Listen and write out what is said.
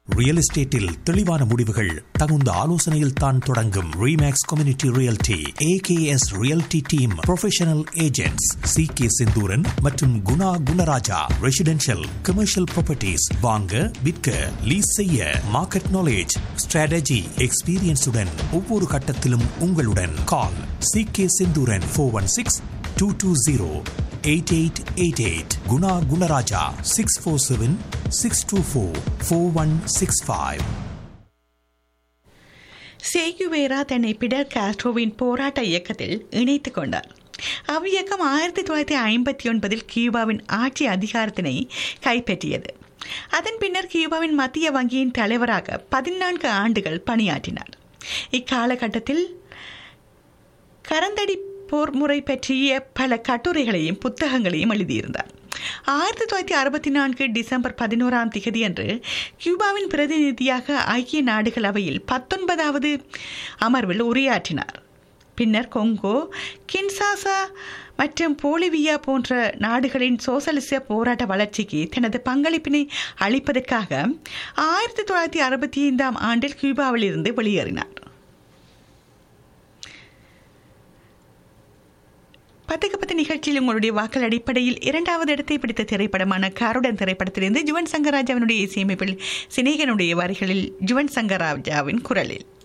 real எஸ்டேட்டில் தெளிவான முடிவுகள் தகுந்த ஆலோசனையில் தான் தொடங்கும் Remax community realty AKS realty team professional agents C K Senthooran மற்றும் Guna Gunaraja residential commercial properties வாங்க விற்க லீஸ் செய்ய மார்க்கெட் நாலேஜ் ஸ்ட்ராட்டஜி எக்ஸ்பீரியன்ஸுடன் ஒவ்வொரு கட்டத்திலும் உங்களுடன் call C K Senthooran four one six two two zero eight eight eight eight Guna Gunaraja six four seven six two four four one six five Che Guevara தன்னை Fidel காஸ்ட்ரோவின் போராட்ட இயக்கத்தில் இணைத்துக் கொண்டார் அவ்வியக்கம் ஆயிரத்தி தொள்ளாயிரத்தி ஐம்பத்தி ஒன்பதில் கியூபாவின் ஆட்சி அதிகாரத்தினை கைப்பற்றியது அதன் பின்னர் கியூபாவின் மத்திய வங்கியின் தலைவராக பதினான்கு ஆண்டுகள் பணியாற்றினார் இக்காலகட்டத்தில் கரந்தடி போர் முறை பற்றிய பல கட்டுரைகளையும் புத்தகங்களையும் எழுதியிருந்தார் ஆயிரத்தி தொள்ளாயிரத்தி அறுபத்தி நான்கு டிசம்பர் பதினோராம் திகதி அன்று கியூபாவின் பிரதிநிதியாக ஐக்கிய நாடுகள் அவையில் பத்தொன்பதாவது அமர்வில் உரையாற்றினார் பின்னர் கொங்கோ கின்சாசா மற்றும் போலிவியா போன்ற நாடுகளின் சோசலிச போராட்ட வளர்ச்சிக்கு தனது பங்களிப்பினை அளிப்பதற்காக ஆயிரத்தி தொள்ளாயிரத்தி அறுபத்தி ஐந்தாம் ஆண்டில் கியூபாவில் இருந்து வெளியேறினார் பத்துக்கு பத்து நிகழ்ச்சியில் உங்களுடைய வாக்கள் அடிப்படையில் இரண்டாவது இடத்தை பிடித்த திரைப்படமான காருடன் திரைப்படத்திலிருந்து ஜுவன் சங்கர் ராஜாவினுடைய இசையமைப்பில் சினேகனுடைய வரிகளில் ஜுவன் சங்கர் ராஜாவின் குரலில்